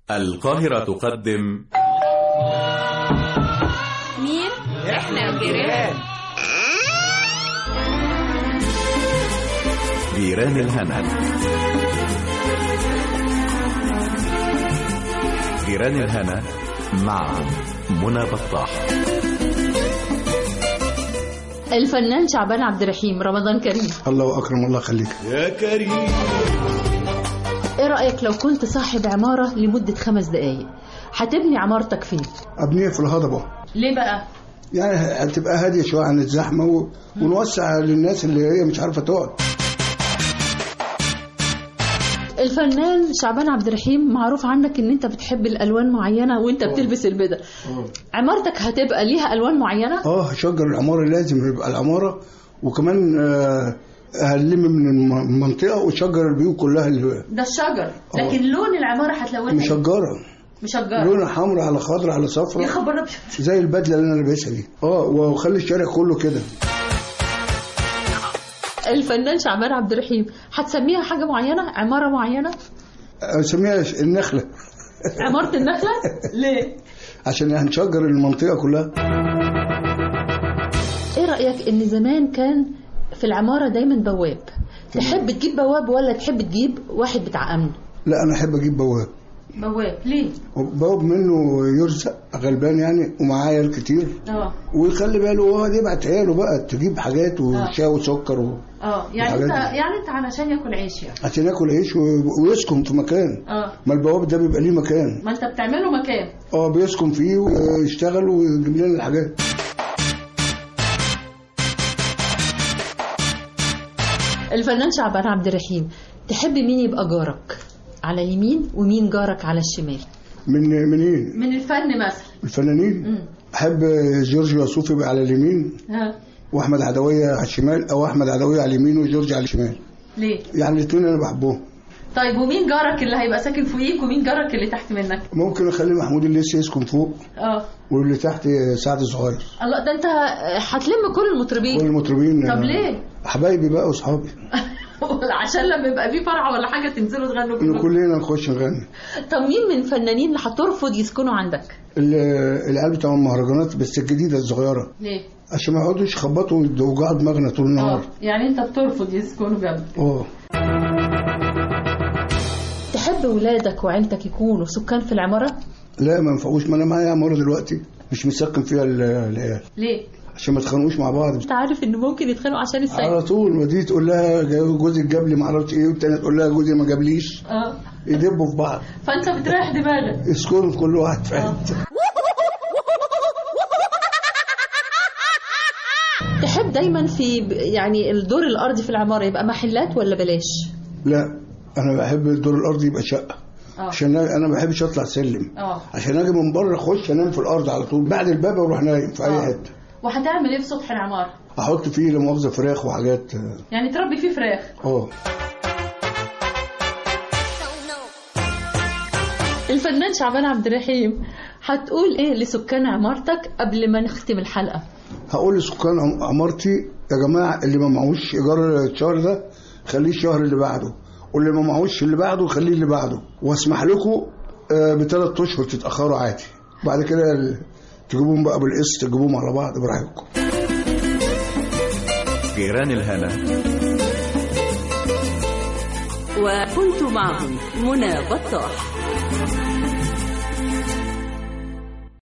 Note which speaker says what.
Speaker 1: القاهرة تقدم
Speaker 2: مين؟ احنا الجيران
Speaker 1: جيران الهنا جيران الهنا مع منى بطاح
Speaker 3: الفنان شعبان عبد الرحيم رمضان كريم
Speaker 4: الله اكرم الله يخليك
Speaker 1: يا كريم
Speaker 3: ايه رأيك لو كنت صاحب عمارة لمدة خمس دقايق هتبني عمارتك فين
Speaker 4: ابنيه في الهضبه
Speaker 3: ليه بقى
Speaker 4: يعني هتبقى هاديه شويه عن الزحمه و... ونوسع للناس اللي هي مش عارفه تقعد
Speaker 3: الفنان شعبان عبد الرحيم معروف عنك ان انت بتحب الالوان معينة وانت بتلبس البدل عمارتك هتبقى ليها الوان معينة
Speaker 4: اه هشجر العماره لازم يبقى العماره وكمان آه، هنلم من الم- المنطقه وشجر البيوت كلها اللي
Speaker 3: ده الشجر لكن لون العمارة هتلونها إيه؟
Speaker 4: مشجره
Speaker 3: مشجرة
Speaker 4: لونها حمراء على خضراء على
Speaker 3: يا
Speaker 4: صفراء
Speaker 3: خبر ابيض
Speaker 4: زي البدله اللي انا لابسها دي اه وخلي الشارع كله كده
Speaker 3: الفنان شعبان عبد الرحيم هتسميها حاجة معينة عمارة معينة
Speaker 4: اسميها النخله
Speaker 3: عمارة النخلة ليه
Speaker 4: عشان هنشجر المنطقه كلها
Speaker 3: ايه رأيك ان زمان كان في العمارة دايما بواب تحب تجيب بواب ولا تحب تجيب واحد بتاع امن
Speaker 4: لا انا احب اجيب بواب
Speaker 3: بواب ليه
Speaker 4: بواب منه يرزق غلبان يعني ومعاه عيال كتير
Speaker 3: اه
Speaker 4: ويخلي باله هو يبعت عياله بقى تجيب حاجات وشاي وسكر و...
Speaker 3: اه يعني
Speaker 4: الحاجات
Speaker 3: انت
Speaker 4: دي.
Speaker 3: يعني انت علشان ياكل عيش يعني
Speaker 4: عشان ياكل عيش و... ويسكن في مكان
Speaker 3: اه
Speaker 4: ما البواب ده بيبقى ليه مكان
Speaker 3: ما انت بتعمله مكان
Speaker 4: اه بيسكن فيه ويشتغل ويجيب لنا الحاجات
Speaker 3: الفنان شعبان عبد الرحيم تحب مين يبقى جارك على اليمين ومين جارك على الشمال
Speaker 4: من من ايه
Speaker 3: من الفن مثلا
Speaker 4: الفنانين احب جورج وسوف يبقى على اليمين
Speaker 3: ها
Speaker 4: واحمد عدويه على الشمال او احمد عدويه على اليمين وجورج على الشمال
Speaker 3: ليه
Speaker 4: يعني الاثنين انا بحبهم
Speaker 3: طيب ومين جارك اللي هيبقى ساكن فوقيك ومين جارك اللي تحت منك
Speaker 4: ممكن اخلي محمود الليثي يسكن فوق
Speaker 3: اه
Speaker 4: واللي تحت سعد الصغير
Speaker 3: الله ده انت هتلم كل المطربين
Speaker 4: والمطربين
Speaker 3: طب ليه
Speaker 4: حبايبي بقى واصحابي
Speaker 3: عشان لما يبقى في فرحه ولا حاجه تنزلوا تغنوا
Speaker 4: إن
Speaker 3: كلكم
Speaker 4: كلنا نخش نغني
Speaker 3: طب مين من الفنانين اللي هترفض يسكنوا عندك
Speaker 4: ال- العيال بتاع المهرجانات بس الجديده الصغيره
Speaker 3: ليه
Speaker 4: عشان ما يقعدوش يخبطوا ويوجعوا دماغنا طول
Speaker 3: اه
Speaker 4: النهار
Speaker 3: يعني انت بترفض يسكنوا جنبك
Speaker 4: اه
Speaker 3: تحب ولادك وعيلتك يكونوا سكان في العماره
Speaker 4: لا ما ينفعوش ما انا معايا عماره دلوقتي مش مسكن فيها ال- العيال
Speaker 3: ليه
Speaker 4: عشان ما يتخانقوش مع بعض
Speaker 3: انت عارف ان ممكن يتخانقوا عشان السيد
Speaker 4: على طول ما دي تقول لها جا- جوزك جاب لي ما اعرفش ايه والتانيه تقول لها جوزي ما جابليش
Speaker 3: اه
Speaker 4: يدبوا في بعض
Speaker 3: فانت بتريح دماغك
Speaker 4: يسكنوا في كل واحد في حته
Speaker 3: تحب دايما في ب- يعني الدور الارضي في العماره يبقى محلات ولا بلاش
Speaker 4: لا انا بحب الدور الارضي يبقى شقه
Speaker 3: اه
Speaker 4: عشان انا ما بحبش اطلع سلم
Speaker 3: اه
Speaker 4: عشان اجي من بره اخش انام في الارض على طول بعد الباب اروح نايم في اي
Speaker 3: آه.
Speaker 4: حته
Speaker 3: وهتعمل ايه في سطح العماره
Speaker 4: احط فيه لا مؤاخذه فراخ وحاجات
Speaker 3: يعني تربي فيه فراخ
Speaker 4: اه
Speaker 3: الفنان شعبان عبد الرحيم هتقول ايه لسكان عمارتك قبل ما نختم الحلقه
Speaker 4: هقول لسكان عم- عمارتي يا جماعه اللي ما معهوش ايجار الشهر ده خليه الشهر اللي بعده واللي ما معهوش اللي بعده خليه اللي بعده واسمح لكم آه، بثلاث اشهر تتاخروا عادي بعد كده ال- تجيبوهم بقى بالقسط تجيبوهم على بعض براحتكم
Speaker 1: جيران الهنا
Speaker 2: وكنت معهم منى بطاح